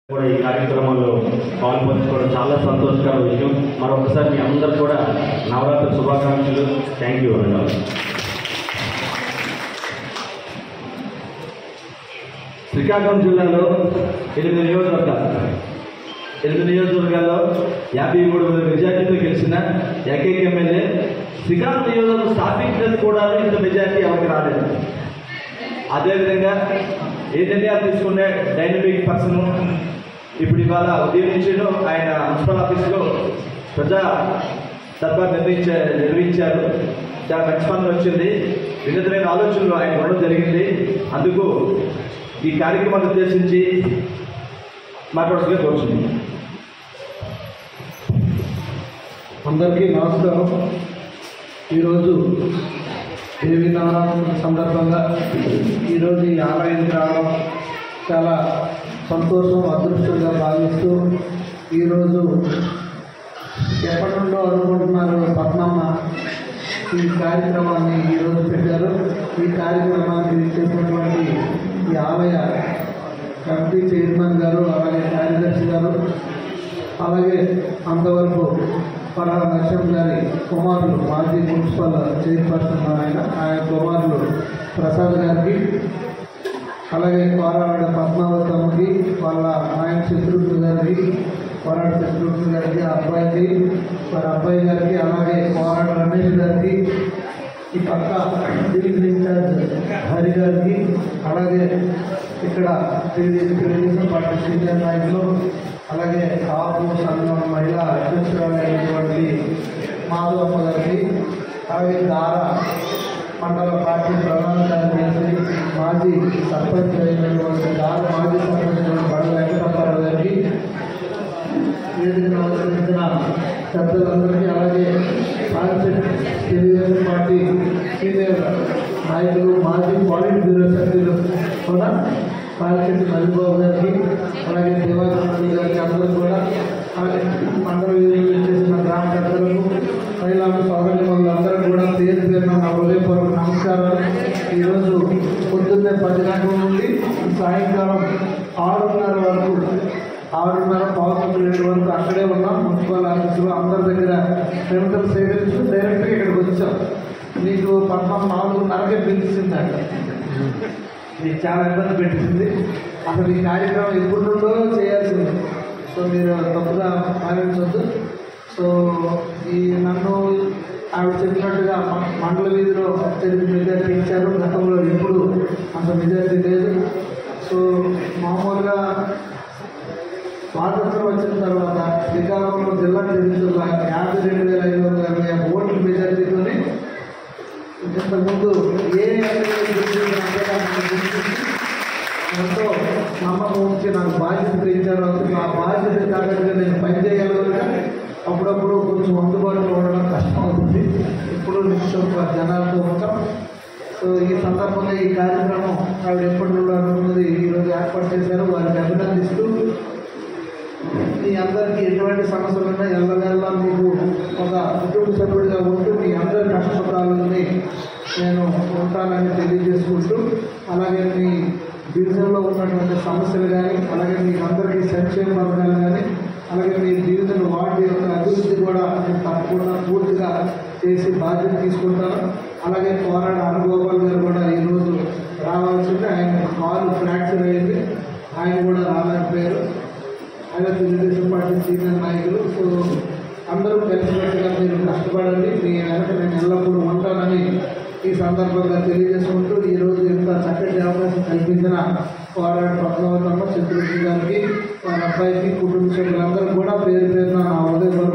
కూడా ఈ కార్యక్రమంలో పాల్పంచుకోవడం చాలా సంతోషకర విషయం మరొకసారి మీ అందరూ కూడా నవరాత్రి శుభాకాంక్షలు థ్యాంక్ యూ అన్నారు శ్రీకాకుళం జిల్లాలో ఎనిమిది నియోజకవర్గాలు ఎనిమిది నియోజకవర్గాల్లో యాభై మూడు వేల మెజార్టీతో గెలిచిన ఏకైక ఎమ్మెల్యే శ్రీకాకుళం నియోజకవర్గం స్థాపించినది కూడా ఇంత మెజార్టీ ఎవరికి రాలేదు అదేవిధంగా ఏ నిర్ణయాలు తీసుకునే డైనమిక్ పర్సన్ ఇప్పుడు ఇవాళ ఉదయం నుంచి ఆయన మున్సిపల్ ఆఫీస్లో ప్రజా దర్బార్ నిర్వహించ నిర్వహించారు చాలా మంచి పనులు వచ్చింది వినూతమైన ఆలోచనలు ఆయన ఉండడం జరిగింది అందుకు ఈ కార్యక్రమాన్ని ఉద్దేశించి మాట్లాడుతూ కోరుతుంది అందరికీ నమస్కారం ఈరోజు దేవి నవరాత్రుల సందర్భంగా ఈరోజు ఈ ఆలయానికి రావడం చాలా సంతోషం అదృష్టంగా భావిస్తూ ఈరోజు ఎప్పటి నుండో అనుకుంటున్నారు పద్మమ్మ ఈ కార్యక్రమాన్ని ఈరోజు పెట్టారు ఈ కార్యక్రమానికి చేసినటువంటి ఈ ఆలయ కమిటీ చైర్మన్ గారు అలాగే కార్యదర్శి గారు అలాగే అంతవరకు పరా నరసింహ గారి కుమారులు మాజీ మున్సిపల్ చైర్పర్సన్ ఆయన ఆయన కుమారులు ప్రసాద్ గారికి అలాగే కోరాడ పద్మావతమ్మకి వాళ్ళ ఆయన శత్రుఘ్న గారికి కోరాడ శత్రుఘ్న గారికి ఆ అబ్బాయికి వారి అబ్బాయి గారికి అలాగే కోరాడ రమేష్ గారికి ఈ పక్క డివిజన్ ఇన్ఛార్జ్ హరి గారికి అలాగే ఇక్కడ తెలుగుదేశం తెలుగుదేశం పార్టీ సీనియర్ నాయకులు అలాగే కాపు సంఘం మహిళా అధ్యక్షురాలైనటువంటి మాధవమ్మ గారికి అలాగే దారా మండల పార్టీ ప్రధాన కార్యదర్శి మాజీ సర్పంచ్ అయినటువంటి దార మాజీ సర్పంచ్ అయినటువంటి బండ వెంకటప్పారావు గారికి వేదికను అలంకరించిన పెద్దలందరికీ అలాగే కాన్సెప్ట్ తెలుగుదేశం పార్టీ సీనియర్ నాయకులు మాజీ పాలిట్ బ్యూరో సభ్యులు కూడా కాన్సెప్ట్ మధుబాబు గారికి అలాగే దేవాలయం గారికి అందరూ కూడా అలాగే మండల వీధులు చేసిన గ్రామ పెద్దలకు మహిళా సోదరి వాళ్ళందరూ కూడా పేరు పేరున నా హృదయపూర్వక నమస్కారాలు ఈరోజు పొద్దున్నే పది గంటల నుండి సాయంకాలం ఆరున్నర వరకు ఆరున్నర పావుతుంది ఏడు వరకు అక్కడే ఉన్నాం మున్సిపల్ ఆఫీసులో అందరి దగ్గర పెన్నులు సేకరించి డైరెక్ట్గా ఇక్కడికి వచ్చాం మీకు పద్నాలుగు నాలుగున్నరకే పిలిచిందంట మీకు చాలా ఇబ్బంది పెట్టింది అసలు ఈ కార్యక్రమం ఎప్పటి నుండో చేయాల్సింది సో మీరు తప్పుగా భావించవద్దు సో ఈ నన్ను ఆవిడ చెప్పినట్టుగా మ- మండల వీధిలో అత్యధిక మెజార్టీ ఇచ్చారు గతంలో ఇప్పుడు అంత మెజార్టీ లేదు సో మామూలుగా స్వాతంత్రం వచ్చిన తర్వాత శ్రీకాకుళంలో జిల్లా చరిత్రలో యాభై రెండు వేల ఐదు వందల ఇరవై ఒక్క ఓట్ల మెజార్టీతోనే ఇంతకుముందు ఏ ఎమ్మెల్యే గెలిచినా కూడా నన్ను గెలిపించి ఎంతో నమ్మకం ఉంచి నాకు బాధ్యత ఇచ్చారు అందుకు ఆ బాధ్యత తగ్గట్టుగా నేను పనిచేయగలుగుతా అప్పుడప్పుడు కొంచెం అందుబాటులో ఉండడం కష్టం అవుతుంది ఇప్పుడు నిమిషం జనాలతో ఉంటాం సో ఈ సందర్భంగా ఈ కార్యక్రమం ఆవిడ ఎప్పటి నుండో అనుకున్నది ఈరోజు ఏర్పాటు చేశారు వారిని అభినందిస్తూ మీ అందరికీ ఎటువంటి సమస్యలు ఉన్నా ఎల్లవేళ మీకు ఒక కుటుంబ సభ్యుడిగా ఉంటూ మీ అందరి కష్టసుఖాలని నేను ఉంటానని తెలియజేసుకుంటూ అలాగే మీ డివిజన్లో ఉన్నటువంటి సమస్యలు కానీ అలాగే మీ అందరికీ సంక్షేమ పథకాలు కానీ అలాగే మీ డివిజన్ వార్డు యొక్క అభివృద్ధి కూడా నేను తప్పకుండా పూర్తిగా చేసి బాధ్యత తీసుకుంటాను అలాగే పోరాడ అనుగోపాల్ గారు కూడా ఈరోజు రావాల్సింది ఆయన కాలు ఫ్రాక్చర్ అయింది ఆయన కూడా రాలేకపోయారు ఆయన తెలుగుదేశం పార్టీ సీనియర్ నాయకులు సో అందరూ కలిసికట్టుగా మీరు కష్టపడండి మీ వెనక నేను ఎల్లప్పుడూ ఉంటానని ఈ సందర్భంగా తెలియజేసుకుంటూ ఈరోజు ఇంత చక్కటి అవకాశం కల్పించిన పోరాట పద్మావతమ్మ చంద్రబాబు గారికి వారి అబ్బాయికి కుటుంబ సభ్యులందరూ కూడా పేరు పేరున నా హృదయపూర్వక